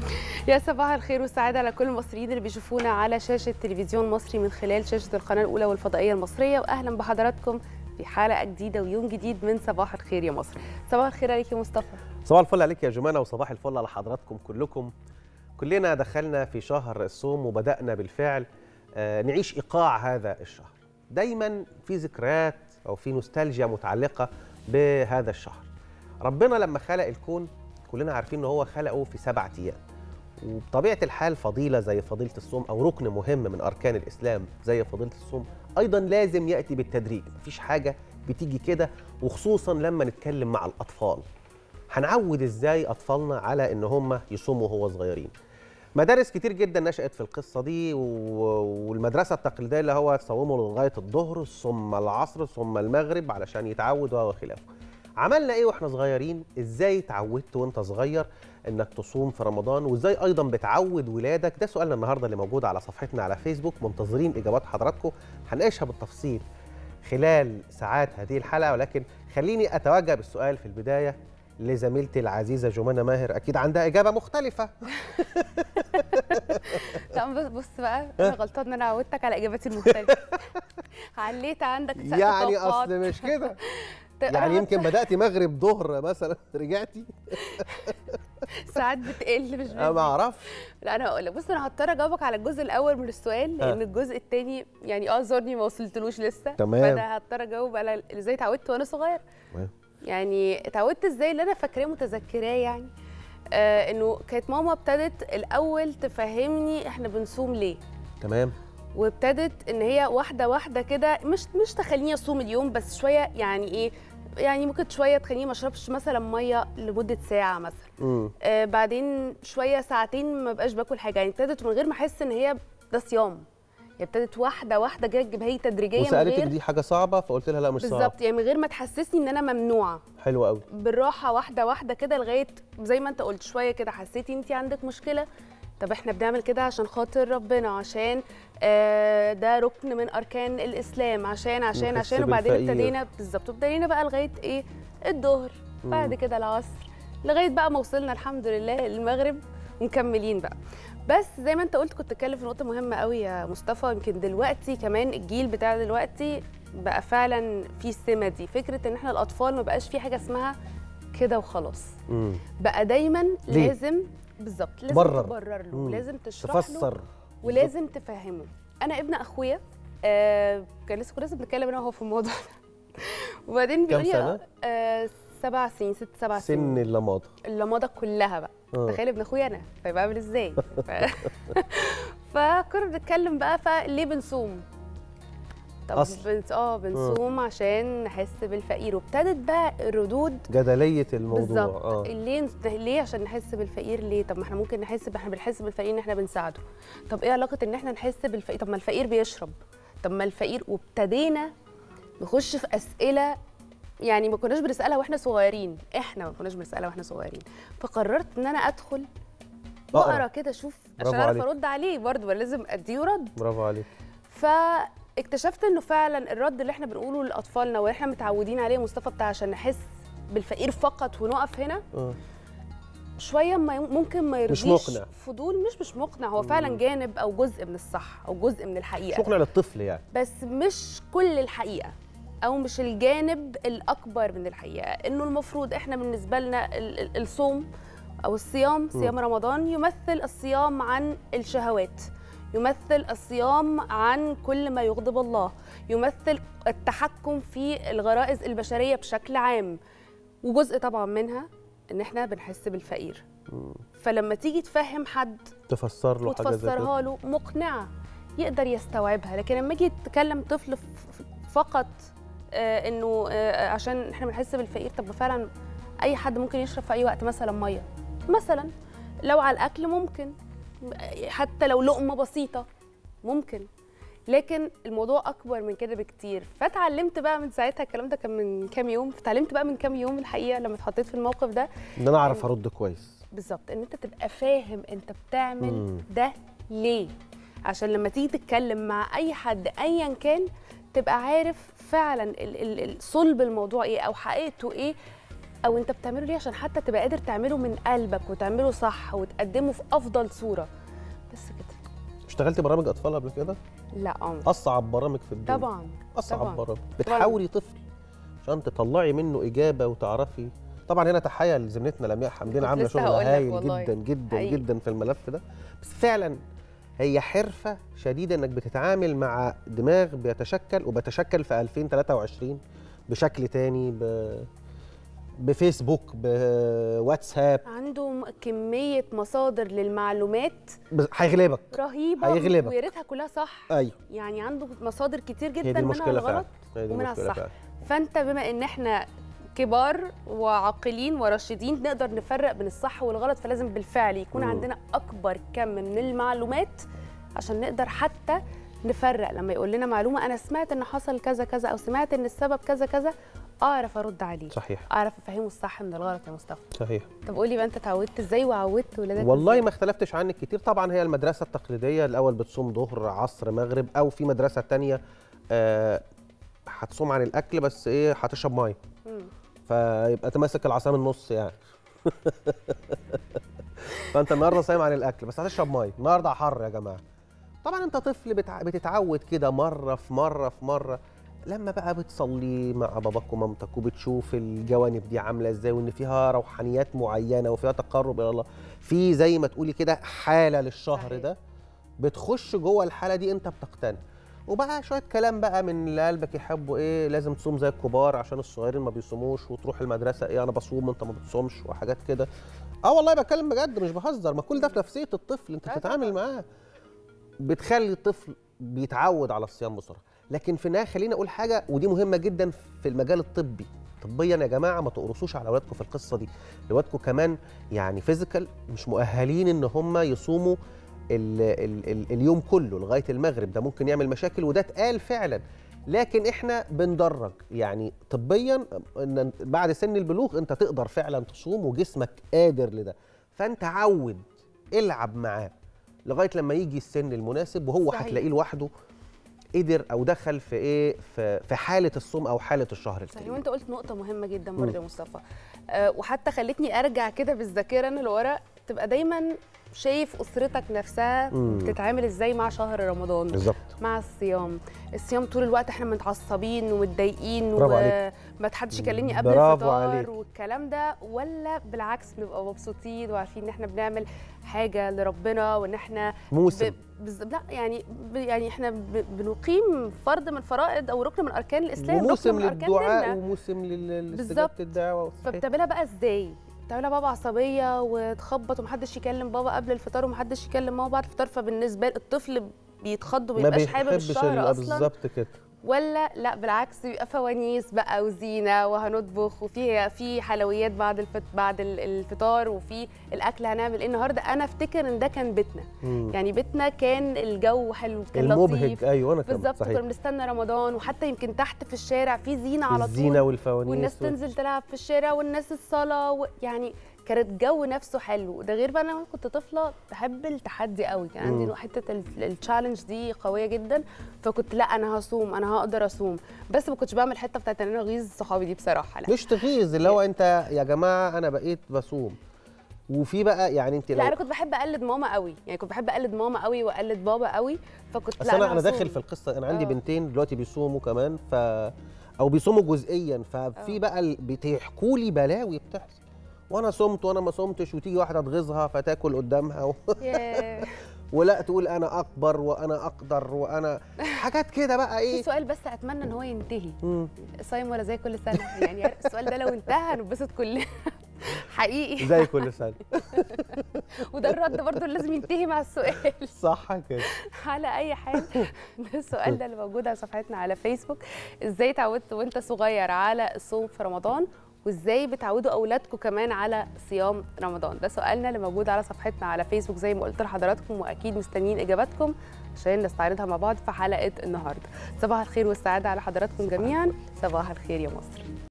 يا صباح الخير والسعادة على كل المصريين اللي بيشوفونا على شاشة تلفزيون مصري من خلال شاشة القناة الأولى والفضائية المصرية وأهلا بحضراتكم في حلقة جديدة ويوم جديد من صباح الخير يا مصر صباح الخير عليك يا مصطفى صباح الفل عليك يا جمانة وصباح الفل على حضراتكم كلكم كلنا دخلنا في شهر الصوم وبدأنا بالفعل آه، نعيش إيقاع هذا الشهر دايما في ذكريات أو في نوستالجيا متعلقة بهذا الشهر ربنا لما خلق الكون كلنا عارفين ان هو خلقه في سبعة ايام وبطبيعه الحال فضيله زي فضيله الصوم او ركن مهم من اركان الاسلام زي فضيله الصوم ايضا لازم ياتي بالتدريج مفيش حاجه بتيجي كده وخصوصا لما نتكلم مع الاطفال هنعود ازاي اطفالنا على ان هم يصوموا وهو صغيرين مدارس كتير جدا نشأت في القصة دي و- والمدرسة التقليدية اللي هو تصوموا لغاية الظهر ثم العصر ثم المغرب علشان يتعود وخلافه عملنا ايه واحنا صغيرين ازاي اتعودت وانت صغير انك تصوم في رمضان وازاي ايضا بتعود ولادك ده سؤالنا النهارده اللي موجود على صفحتنا على فيسبوك منتظرين اجابات حضراتكم هنناقشها بالتفصيل خلال ساعات هذه الحلقه ولكن خليني اتوجه بالسؤال في البدايه لزميلتي العزيزه جمانه ماهر اكيد عندها اجابه مختلفه لا بص بص بقى أنا غلطان إن أنا عودتك على إجاباتي المختلفة عليت عندك سقف يعني توقعات. اصل مش كده أنا يعني يمكن بداتي مغرب ظهر مثلا رجعتي ساعات بتقل مش انا ما بتزيد. اعرفش لا انا هقول لك بص انا هضطر اجاوبك على الجزء الاول من السؤال ها. لان الجزء الثاني يعني اعذرني ما وصلتلوش لسه تمام. فانا هضطر اجاوب على ازاي اتعودت وانا صغير تمام. يعني اتعودت ازاي اللي انا فاكراه متذكراه يعني آه انه كانت ماما ابتدت الاول تفهمني احنا بنصوم ليه تمام وابتدت ان هي واحده واحده كده مش مش تخليني اصوم اليوم بس شويه يعني ايه يعني ممكن شويه تخليني ما اشربش مثلا ميه لمده ساعه مثلا امم آه بعدين شويه ساعتين ما بقاش باكل حاجه يعني ابتدت من غير ما احس ان هي ده صيام هي ابتدت واحده واحده كده تجيبها لي تدريجيا من وسالتك غير دي حاجه صعبه فقلت لها لا مش صعبه بالظبط يعني من غير ما تحسسني ان انا ممنوعه حلو قوي بالراحه واحده واحده كده لغايه زي ما انت قلت شويه كده حسيتي انت عندك مشكله طب احنا بنعمل كده عشان خاطر ربنا عشان آه ده ركن من اركان الاسلام عشان عشان نحس عشان وبعدين بالفقير. ابتدينا بالظبط ابتدينا بقى لغايه ايه الظهر بعد كده العصر لغايه بقى ما وصلنا الحمد لله المغرب ومكملين بقى بس زي ما انت قلت كنت اتكلم في نقطه مهمه قوي يا مصطفى يمكن دلوقتي كمان الجيل بتاع دلوقتي بقى فعلا في السمه دي فكره ان احنا الاطفال ما بقاش في حاجه اسمها كده وخلاص امم بقى دايما ليه؟ لازم بالظبط لازم برر. تبرر له مم. ولازم تشرح له تفسر ولازم تفهمه انا ابن اخويا آه كان لسه كنا لسه بنتكلم انا وهو في الموضوع ده وبعدين كام بيقول لي سنة؟ آه سبع سنين ست سبع سن سنين اللماضه اللمضه كلها بقى آه. تخيل ابن اخويا انا فيبقى عامل ازاي ف... فكنا بنتكلم بقى فليه بنصوم طب أصل. بنت... اه بنصوم عشان نحس بالفقير وابتدت بقى الردود جدليه الموضوع بالظبط اه ليه ليه عشان نحس بالفقير ليه طب ما احنا ممكن نحس ب- احنا بنحس بالفقير ان احنا بنساعده طب ايه علاقه ان احنا نحس بالفقير طب ما الفقير بيشرب طب ما الفقير وابتدينا نخش في اسئله يعني ما كناش بنسالها واحنا صغيرين احنا ما كناش بنسالها واحنا صغيرين فقررت ان انا ادخل أقرأ. واقرا كده اشوف برافو عشان اعرف عليك. ارد عليه برضه ما لازم اديه رد برافو عليك فاكتشفت انه فعلا الرد اللي احنا بنقوله لاطفالنا واللي احنا متعودين عليه مصطفى بتاع عشان نحس بالفقير فقط ونقف هنا اه شويه ما يم- ممكن ما مش يرضيش مقنع. فضول مش مش مقنع هو فعلا جانب او جزء من الصح او جزء من الحقيقه شكرا للطفل يعني بس مش كل الحقيقه او مش الجانب الاكبر من الحقيقه انه المفروض احنا بالنسبه لنا ال- ال- الصوم او الصيام صيام رمضان يمثل الصيام عن الشهوات يمثل الصيام عن كل ما يغضب الله يمثل التحكم في الغرائز البشريه بشكل عام وجزء طبعا منها ان احنا بنحس بالفقير فلما تيجي تفهم حد تفسر له حاجه زي كده وتفسرها له مقنعه يقدر يستوعبها لكن لما يجي تكلم طفل ف- ف- فقط آه انه آه عشان احنا بنحس بالفقير طب ما فعلا اي حد ممكن يشرب في اي وقت مثلا ميه مثلا لو على الاكل ممكن حتى لو لقمه بسيطه ممكن لكن الموضوع اكبر من كده بكتير فتعلمت بقى من ساعتها الكلام ده كان من كام يوم فتعلمت بقى من كام يوم الحقيقه لما اتحطيت في الموقف ده ان انا اعرف ارد كويس بالظبط ان انت تبقى فاهم انت بتعمل مم. ده ليه عشان لما تيجي تتكلم مع اي حد ايا كان تبقى عارف فعلا ال- ال- ال- صلب الموضوع ايه او حقيقته ايه او انت بتعمله ليه عشان حتى تبقى قادر تعمله من قلبك وتعمله صح وتقدمه في افضل صوره بس كده اشتغلتي برامج اطفال قبل كده لا عمر اصعب برامج في الدنيا طبعا اصعب طبعاً. برامج بتحاولي طفل عشان تطلعي منه اجابه وتعرفي طبعا هنا تحيه لزميلتنا لمياء حمدين كنت عامله لسه شغل هقول لك هايل والله. جدا جدا حقيقي. جدا في الملف ده بس فعلا هي حرفه شديده انك بتتعامل مع دماغ بيتشكل وبيتشكل في 2023 بشكل تاني ب... بفيسبوك بواتساب عنده م- كميه مصادر للمعلومات بس هيغلبك رهيبه هيغلبك. ويا ريتها كلها صح ايوه يعني عنده مصادر كتير هي دي جدا منها المشكله فعلا الغلط هي دي ومنها المشكله الصح. فعلا فانت بما ان احنا كبار وعاقلين وراشدين نقدر نفرق بين الصح والغلط فلازم بالفعل يكون مم. عندنا اكبر كم من المعلومات عشان نقدر حتى نفرق لما يقول لنا معلومه انا سمعت ان حصل كذا كذا او سمعت ان السبب كذا كذا اعرف ارد عليه صحيح اعرف افهمه الصح من الغلط يا مصطفى صحيح طب قولي بقى انت اتعودت ازاي وعودت ولادك والله إزاي؟ ما اختلفتش عنك كتير طبعا هي المدرسة التقليدية الأول بتصوم ظهر عصر مغرب أو في مدرسة تانية آه، هتصوم عن الأكل بس إيه هتشرب مية مم. فيبقى تمسك العصا من النص يعني فأنت النهاردة صايم عن الأكل بس هتشرب مية النهاردة حر يا جماعة طبعا أنت طفل بتع... بتتعود كده مرة في مرة في مرة لما بقى بتصلي مع باباك ومامتك وبتشوف الجوانب دي عامله ازاي وان فيها روحانيات معينه وفيها تقرب الى الله في زي ما تقولي كده حاله للشهر صحيح. ده بتخش جوه الحاله دي انت بتقتنع وبقى شويه كلام بقى من اللي قلبك يحبه ايه لازم تصوم زي الكبار عشان الصغيرين ما بيصوموش وتروح المدرسه ايه انا بصوم انت ما بتصومش وحاجات كده اه والله بتكلم بجد مش بهزر ما كل ده في نفسيه الطفل انت آه بتتعامل معاه بتخلي الطفل بيتعود على الصيام بسرعه لكن في النهايه خليني اقول حاجه ودي مهمه جدا في المجال الطبي طبيا يا جماعه ما تقرصوش على اولادكم في القصه دي اولادكم كمان يعني فيزيكال مش مؤهلين ان هم يصوموا ال ال ال اليوم كله لغايه المغرب ده ممكن يعمل مشاكل وده اتقال فعلا لكن احنا بندرج يعني طبيا ان بعد سن البلوغ انت تقدر فعلا تصوم وجسمك قادر لده فانت عود العب معاه لغايه لما يجي السن المناسب وهو صحيح. هتلاقيه لوحده قدر او دخل في ايه في, في حاله الصوم او حاله الشهر صحيح الكريم وانت قلت نقطة مهمة جدا برضه يا مصطفى أه وحتى خلتني ارجع كده بالذاكرة انا لورا تبقى دايما شايف اسرتك نفسها مم. بتتعامل ازاي مع شهر رمضان بالظبط مع الصيام الصيام طول الوقت احنا متعصبين ومتضايقين برافو عليك. وما حدش يكلمني قبل برافو الفطار عليك. والكلام ده ولا بالعكس نبقى مبسوطين وعارفين ان احنا بنعمل حاجه لربنا وان احنا موسم ب... بز... لا يعني ب... يعني احنا ب... بنقيم فرض من فرائض او ركن من اركان الاسلام ركن وموسم من أركان للدعاء ديننا. وموسم لل- بالظبط. لاستجابه الدعوه صحيح. فبتعملها بقى ازاي؟ بتعملها بقى بعصبيه وتخبط ومحدش يكلم بابا قبل الفطار ومحدش يكلم ماما بعد الفطار فبالنسبه الطفل بيتخض ما ومبيبقاش حابب بيحبش الشهر ال- اصلا بالظبط كده ولا لا بالعكس بيبقى فوانيس بقى وزينه وهنطبخ وفي في حلويات بعد الفط... بعد ال- الفطار وفي الاكل هنعمل ايه النهارده انا افتكر ان ده كان بيتنا مم. يعني بيتنا كان الجو حلو كان المبهج لطيف ايوه انا كمان بالظبط صحيح كنا بنستنى رمضان وحتى يمكن تحت في الشارع في زينه على الزينه طول والفوانيس والناس وال- تنزل تلعب في الشارع والناس الصلاه و... يعني كانت جو نفسه حلو ده غير بقى انا كنت طفله بحب التحدي قوي كان عندي مم. حته ال- التشالنج دي قويه جدا فكنت لا انا هصوم انا هقدر اصوم بس ما كنتش بعمل الحته بتاعت ان انا اغيظ صحابي دي بصراحه لا مش تغيظ اللي هو انت يا جماعه انا بقيت بصوم وفي بقى يعني انت لا لو انا كنت بحب اقلد ماما قوي يعني كنت بحب اقلد ماما قوي واقلد بابا قوي فكنت بس لا انا انا هصوم. داخل في القصه انا عندي آه. بنتين دلوقتي بيصوموا كمان ف او بيصوموا جزئيا ففي آه. بقى ال- بتحكوا لي بلاوي بتحصل وانا صمت وانا ما صمتش وتيجي واحده تغيظها فتاكل قدامها و... ياه. ولا تقول انا اكبر وانا اقدر وانا حاجات كده بقى في ايه سؤال بس اتمنى ان هو ينتهي مم. صايم ولا زي كل سنه يعني السؤال ده لو انتهى هنبسط كلنا حقيقي زي كل سنه وده الرد برضو اللي لازم ينتهي مع السؤال صح كده على اي حال ده السؤال ده اللي موجود على صفحتنا على فيسبوك ازاي اتعودت وانت صغير على الصوم في رمضان وازاي بتعودوا اولادكم كمان على صيام رمضان ده سؤالنا اللي موجود على صفحتنا على فيسبوك زي ما قلت لحضراتكم واكيد مستنيين اجاباتكم عشان نستعرضها مع بعض في حلقه النهارده صباح الخير والسعاده على حضراتكم جميعا صباح الخير يا مصر